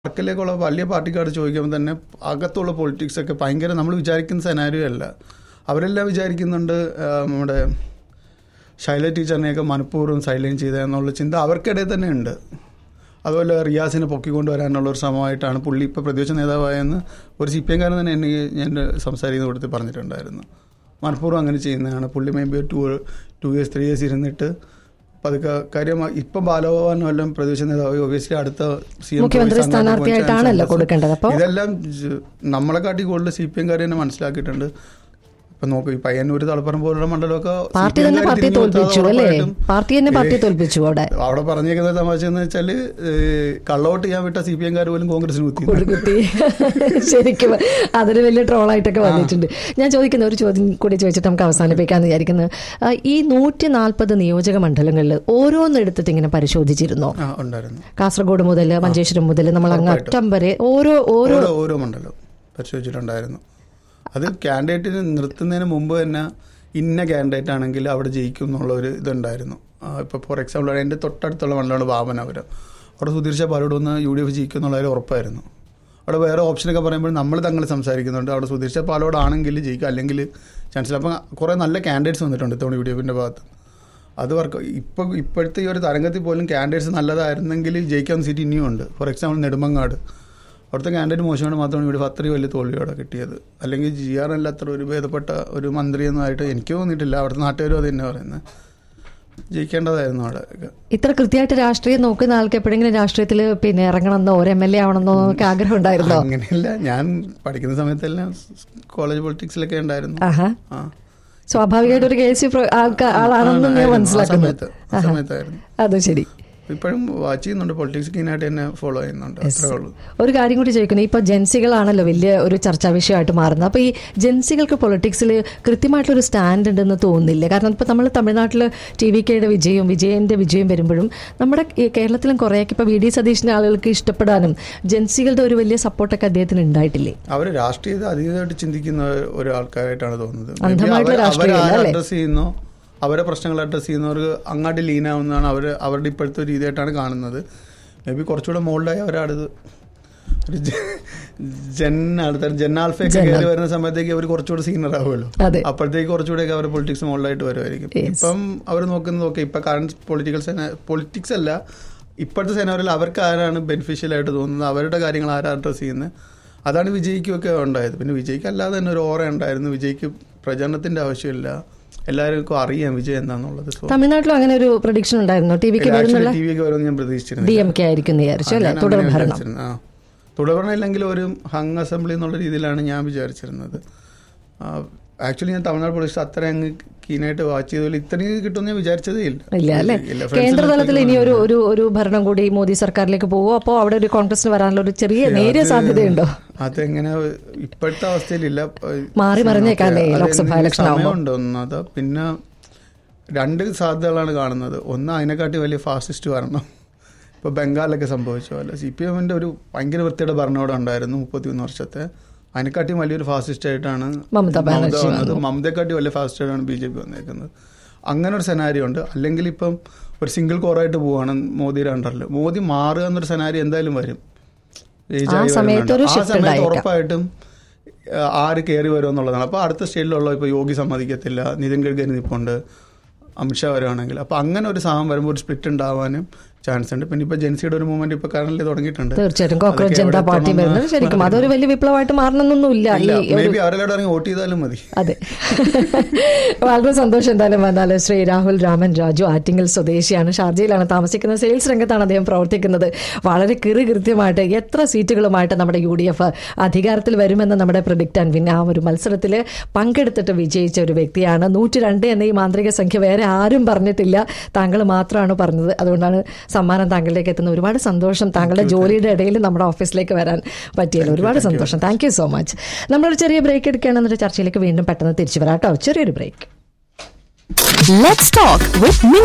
വർക്കിലേക്കുള്ള വലിയ പാർട്ടിക്കാർ ചോദിക്കുമ്പോൾ തന്നെ അകത്തുള്ള പൊളിറ്റിക്സ് ഒക്കെ ഭയങ്കര നമ്മൾ വിചാരിക്കുന്ന സെനാരിയോ അല്ല അവരെല്ലാം വിചാരിക്കുന്നുണ്ട് ആ, നമ്മുടെ ശൈല ടീച്ചറിനെയൊക്കെ മനഃപൂർവ്വം സൈലൈൻ ചെയ്ത എന്നുള്ള ചിന്ത അവർക്കിടയിൽ തന്നെ ഉണ്ട് അതുപോലെ റിയാസിനെ പൊക്കിക്കൊണ്ടുവരാനുള്ള ഒരു ശ്രമമായിട്ടാണ് പുള്ളി ഇപ്പോൾ പ്രതിപക്ഷ നേതാവായെന്ന് ഒരു സി പി എംകാരൻ തന്നെ എന്നെ ഞാൻ സംസാരിക്കുന്ന കൊടുത്ത് പറഞ്ഞിട്ടുണ്ടായിരുന്നു മനഃപൂർവ്വം അങ്ങനെ ചെയ്യുന്നതാണ് പുള്ളി maybe two two years three years ഇരുന്നിട്ട് പതുക്കെ കാര്യം ഇപ്പം ബാലഭവൻ വല്ലതും പ്രതിപക്ഷ നേതാവ് ഒബിയസ്ലി അടുത്ത സി എം മുഖ്യമന്ത്രി സ്ഥാനാർത്ഥിയായിട്ടാണല്ലോ കൊടുക്കേണ്ടത്. അപ്പോൾ- ഇതെല്ലാം ജ- നമ്മളെക്കാട്ടി കൂടുതൽ സി പി എംകാർ തന്നെ മനസ്സിലാക്കിയിട്ടുണ്ട് ഇപ്പൊ നോക്കൂ ഈ പയ്യന്നൂർ തളപ്പുറം പോലുള്ള മണ്ഡലമൊക്കെ പാർട്ടി CPM തന്നെ കാര് പാർട്ടിയെ തിരിഞ്ഞു നോക്കാതെ തോൽപ്പിച്ചു അല്ലേ ഉറപ്പായിട്ടും പാർട്ടി തന്നെ പാർട്ടിയെ തോൽപ്പിച്ചു അവിടെ അവിടെ പറഞ്ഞേക്കുന്ന തമാശ എന്ന് വെച്ചാല് ഏഹ്, കള്ളവോട്ട് ചെയ്യാൻ വിട്ട സി പി എംകാർ പോലും കോൺഗ്രസിന് കുത്തി കൊടുക്കുത്തി ശരിക്കും അതൊരു വലിയ ട്രോളായിട്ടൊക്കെ വന്നിട്ടുണ്ട് ഞാൻ ചോദിക്കുന്ന ഒരു ചോദ്യം കൂടി ചോദിച്ചിട്ട് നമുക്ക് അവസാനിപ്പിക്കാന്ന് വിചാരിക്കുന്നത് ആ, ഈ നൂറ്റി നാൽപ്പത് നിയോജക മണ്ഡലങ്ങളിൽ ഓരോന്നെടുത്തിട്ട് ഇങ്ങനെ പരിശോധിച്ചിരുന്നോ ആ ഉണ്ടായിരുന്നു കാസർഗോഡ് മുതൽ മഞ്ചേശ്വരം മുതൽ നമ്മൾ അങ്ങ് അറ്റം വരെ ഓരോ ഓരോ ഓരോ ഓരോ മണ്ഡലം പരിശോധിച്ചിട്ടുണ്ടായിരുന്നു അത് കാൻഡിഡേറ്റിന് നിർത്തുന്നതിന് മുമ്പ് തന്നെ ഇന്ന കാൻഡിഡേറ്റ് ആണെങ്കിൽ അവിടെ ജയിക്കും എന്നുള്ള ഒരു ഇതുണ്ടായിരുന്നു ഇപ്പോൾ ഫോർ എക്സാമ്പിൾ എൻ്റെ തൊട്ടടുത്തുള്ള മണ്ഡലമാണ് വാമനപുരം അവിടെ സുധീർഷ പാലോട് വന്ന് യു ഡി എഫ് ജയിക്കും എന്നുള്ളതിൽ ഉറപ്പായിരുന്നു അവിടെ വേറെ ഓപ്ഷനൊക്കെ പറയുമ്പോൾ നമ്മൾ തങ്ങൾ സംസാരിക്കുന്നുണ്ട് അവിടെ സുധീർഷ പാലോടാണെങ്കിൽ ജയിക്കും അല്ലെങ്കിൽ ചാൻസലർ അപ്പം കുറേ നല്ല കാൻഡിഡേറ്റ്സ് വന്നിട്ടുണ്ട് ഇത്തവണ യു ഡി എഫിൻ്റെ ഭാഗത്ത് അത് വർക്ക് ഇപ്പോൾ ഇപ്പോഴത്തെ ഈ ഒരു തരംഗത്തിൽ പോലും കാൻഡിഡേറ്റ്സ് നല്ലതായിരുന്നെങ്കിൽ ജയിക്കാവുന്ന സീറ്റ് ഇനിയും ഉണ്ട് ഫോർ എക്സാമ്പിൾ നെടുമങ്ങാട് അവിടുത്തെ കാൻഡിഡേറ്റ് മോശമാണ് മാത്രമാണ് ഇവിടെ അത്രയും വലിയ തോൽവിയോടെ കിട്ടിയത് അല്ലെങ്കിൽ ജി ആർ അല്ല അത്ര ഒരു ഭേദപ്പെട്ട ഒരു മന്ത്രിയൊന്നുമായിട്ട് എനിക്ക് തോന്നിയിട്ടില്ല അവിടുത്തെ നാട്ടുകാരും അത് തന്നെ പറയുന്നത് ജയിക്കേണ്ടതായിരുന്നു അവിടെ ഇത്ര കൃത്യമായിട്ട് രാഷ്ട്രീയം നോക്കുന്ന ആൾക്ക് എപ്പോഴെങ്കിലും രാഷ്ട്രീയത്തിൽ പിന്നെ ഇറങ്ങണമെന്നോ ഒരു എം എൽ എ ആവണമെന്നോ ഒക്കെ ആഗ്രഹം ഉണ്ടായിരുന്നോ അങ്ങനെയല്ല ഞാൻ പഠിക്കുന്ന സമയത്തെല്ലാം കോളേജ് പൊളിറ്റിക്സിലൊക്കെ ഉണ്ടായിരുന്നു ആഹാ ആ സ്വാഭാവികമായിട്ട് ഒരു കെ എസ് യു ആളാണെന്ന് ഞാൻ ആയിരുന്നു. ആ മനസ്സിലാക്കുന്നു സമയത്ത് ആ സമയത്തായിരുന്നു അത് ശരി ഇപ്പോഴും വാച്ച് ചെയ്യുന്നുണ്ട് പൊളിറ്റിക്സ് കീനായിട്ട് തന്നെ ഫോളോ ചെയ്യുന്നുണ്ട് അത്രേ ഉള്ളൂ ഒരു കാര്യം കൂടി ചോദിക്കുന്നത് ഇപ്പൊ ജെൻസികളാണല്ലോ വലിയ ഒരു ചർച്ചാ വിഷയമായിട്ട് മാറുന്നത് അപ്പൊ ഈ ജെൻസികൾക്ക് പൊളിറ്റിക്സിൽ കൃത്യമായിട്ടൊരു സ്റ്റാൻഡ് ഉണ്ടെന്ന് തോന്നുന്നില്ല കാരണം ഇപ്പൊ നമ്മൾ തമിഴ്നാട്ടിൽ ടി വി കെയുടെ വിജയവും വിജയന്റെ വിജയം വരുമ്പോഴും നമ്മുടെ ഈ കേരളത്തിലും കുറേയൊക്കെ ഇപ്പൊ വി ഡി സതീഷിന്റെ ആളുകൾക്ക് ഇഷ്ടപ്പെടാനും ജെൻസികളുടെ ഒരു വലിയ സപ്പോർട്ടൊക്കെ അദ്ദേഹത്തിന് ഉണ്ടായിട്ടില്ലേ അവർ രാഷ്ട്രീയത്തെ അതീതമായിട്ട് ചിന്തിക്കുന്ന ഒരു ആൾക്കാരായിട്ടാണ് തോന്നുന്നത് അന്ധമായിട്ടുള്ള രാഷ്ട്രീയം അല്ലേ? അഡ്രസ് ചെയ്യുന്നോ അവരെ പ്രശ്നങ്ങൾ അഡ്രസ് ചെയ്യുന്നവർക്ക് അങ്ങോട്ട് ലീനാവുന്നതാണ് അവർ അവരുടെ ഇപ്പോഴത്തെ ഒരു രീതിയായിട്ടാണ് കാണുന്നത് മേ ബി കുറച്ചുകൂടെ മോൾഡായി അവരടുത്ത് ഒരു ജെ- ജെൻ അടുത്ത ജെൻ ആൽഫയൊക്കെ കയറി വരുന്ന സമയത്തേക്ക് അവർ കുറച്ചുകൂടെ സീനിയർ ആവുമല്ലോ അതെ. അപ്പോഴത്തേക്ക് കുറച്ചുകൂടെയൊക്കെ അവർ പൊളിറ്റിക്സ് മോൾഡായിട്ട് വരുമായിരിക്കും ഇപ്പം അവർ നോക്കുന്നത് ഓക്കെ ഇപ്പം കറണ്ട് പൊളിറ്റിക്കൽ സെന പൊളിറ്റിക്സ് അല്ല ഇപ്പോഴത്തെ സെനാറിൽ അവർക്ക് ആരാണ് ബെനിഫിഷ്യൽ ആയിട്ട് തോന്നുന്നത് അവരുടെ കാര്യങ്ങൾ ആരാ അഡ്രസ് ചെയ്യുന്നത് അതാണ് വിജയ്ക്കൊക്കെ ഉണ്ടായത് പിന്നെ വിജയ്ക്ക് അല്ലാതെ തന്നെ ഒരു ഓറ ഉണ്ടായിരുന്നു വിജയ്ക്ക് പ്രചരണത്തിന്റെ ആവശ്യമില്ല എല്ലാവർക്കും അറിയാം വിജയ് എന്താണെന്നുള്ളത് സോ തമിഴ്നാട്ടിലും അങ്ങനെ ഒരു പ്രഡിക്ഷൻ ഉണ്ടായിരുന്നു ടി വിക്ക് വരുന്നുള്ള ടി വിക്ക് വരുമെന്ന് ഞാൻ പ്രതീക്ഷിച്ചിരുന്നു ഡി എം കെ ആയിരിക്കും എന്ന് വിചാരിച്ചു അല്ലെ തുടർ ഭരണം ആ തുടർഭരണം ഇല്ലെങ്കിൽ ഒരു ഹങ് അസംബ്ലി എന്നുള്ള രീതിയിലാണ് ഞാൻ വിചാരിച്ചിരുന്നത് ആക്ച്വലി ഞാൻ തമിഴ്നാട് പോലീസ് അത്ര അങ്ങ് കീനായിട്ട് വാച്ച് ചെയ്തതിൽ ഇത്രയും കിട്ടുമെന്ന് ഞാൻ വിചാരിച്ചതേ ഇല്ല ഇല്ല അല്ലെ ഇല്ല. കേന്ദ്ര തലത്തിൽ ഫ്രണ്ട്സിനെ ഇനി ഒരു ഒരു ഒരു ഭരണം കൂടി മോദി സർക്കാരിലേക്ക് പോകുമോ അപ്പോൾ അവിടെ ഒരു കോൺഗ്രസിന് വരാനുള്ള ഒരു ചെറിയ നേരിയ സാധ്യതയുണ്ടോ അതെങ്ങനെ ഇപ്പോഴത്തെ അവസ്ഥയിലില്ല മാറി മറിഞ്ഞേക്കാല്ലേ അതെ, ലോക്സഭാ ഇനി ഇലക്ഷൻ ആവുമ്പോ? സമയമുണ്ട് ഒന്നത് പിന്നെ രണ്ട് സാധ്യതകളാണ് കാണുന്നത് ഒന്ന് അതിനെക്കാട്ടി വലിയ ഫാസിസ്റ്റ് വരണം ഇപ്പോൾ ബംഗാളിലൊക്കെ സംഭവിച്ച പോലെ സി പി എമ്മിൻ്റെ ഒരു ഭയങ്കര വൃത്തിയുടെ ഭരണകൂടം ഉണ്ടായിരുന്നു മുപ്പത്തിമൂന്ന് വർഷത്തെ അതിനെക്കാട്ടി വലിയൊരു ഫാസിസ്റ്റ് ആയിട്ടാണ് മമതാ ബാനർജി വന്നത് മമതയെക്കാട്ടി വലിയ ഫാസിസ്റ്റ് ആയിട്ടാണ് ബി ജെ പി വന്നേക്കുന്നത് അങ്ങനെ ഒരു സെനാരിയോ ഉണ്ട് അല്ലെങ്കിൽ ഇപ്പം ഒരു സിംഗിൾ കോറായിട്ട് പോവാണ് മോദിയുടെ അണ്ടറിൽ മോദി മാറുക എന്നൊരു സെനാരി എന്തായാലും വരും Age ആ ആയി സമയത്ത് ഒരു വരുന്നുണ്ട്. ആ shift സമയത്ത് ഉണ്ടായേക്കാം. ഉറപ്പായിട്ടും ആ, ആര് കയറി വരും എന്നുള്ളതാണ് അപ്പോൾ അടുത്ത സ്റ്റേറ്റിലുള്ള ഇപ്പോൾ യോഗി സമ്മതിക്കത്തില്ല നിതിൻ ഗഡ്കരി നിൽപ്പുണ്ട് അമിത്ഷാ വരുവാണെങ്കിൽ അപ്പോൾ അങ്ങനെ ഒരു സാധനം വരുമ്പോൾ ഒരു സ്പ്ലിറ്റ് ഉണ്ടാവാനും ചാൻസ് ഉണ്ട് പിന്നെ ഇപ്പോൾ ജെൻസിയുടെ ഒരു മൂവ്മെന്റ് ഇപ്പോൾ കറന്റ് തുടങ്ങിയിട്ടുണ്ട് തീർച്ചയായിട്ടും കോക്രോച്ച് അതൊക്കെ ജനതാ എവിടെ പാർട്ടി എത്തണമെന്ന് വരുന്നത് ശരിക്കും അതൊരു വലിയ വിപ്ലവമായിട്ട് മാറണമെന്നൊന്നുമില്ല ഈ മേ ബി അവരെല്ലാം ഇറങ്ങി വോട്ട് ചെയ്താലും മതി അതെ വളരെ സന്തോഷം എന്തായാലും വന്നാൽ ശ്രീ രാഹുൽ രാമൻ രാജു ആറ്റിങ്ങൽ സ്വദേശിയാണ് ഷാർജയിലാണ് താമസിക്കുന്നത് സെയിൽസ് രംഗത്താണ് അദ്ദേഹം പ്രവർത്തിക്കുന്നത് വളരെ കിറി കൃത്യമായിട്ട് എത്ര സീറ്റുകളുമായിട്ട് നമ്മുടെ യു ഡി എഫ് അധികാരത്തിൽ വരുമെന്ന് നമ്മുടെ പ്രഡിക്റ്റാൻ പിന്നെ ആ ഒരു മത്സരത്തിൽ പങ്കെടുത്തിട്ട് വിജയിച്ച ഒരു വ്യക്തിയാണ് നൂറ്റി രണ്ട് എന്ന ഈ മാന്ത്രിക സംഖ്യ വേറെ ആരും പറഞ്ഞിട്ടില്ല താങ്കൾ മാത്രമാണ് പറഞ്ഞത് അതുകൊണ്ടാണ് സമ്മാനം താങ്കളിലേക്ക് എത്തുന്നത് ഒരുപാട് സന്തോഷം താങ്കളുടെ ജോലിയുടെ ഇടയിൽ നമ്മുടെ ഓഫീസിലേക്ക് വരാൻ പറ്റിയല്ലോ ഒരുപാട് സന്തോഷം താങ്ക് യു സോ മച്ച് നമ്മളൊരു ചെറിയ ബ്രേക്ക് എടുക്കുകയാണ് എന്നിട്ട് ചർച്ചയിലേക്ക് വീണ്ടും പെട്ടെന്ന് തിരിച്ചു വരാം കേട്ടോ ചെറിയൊരു ബ്രേക്ക് Let's talk with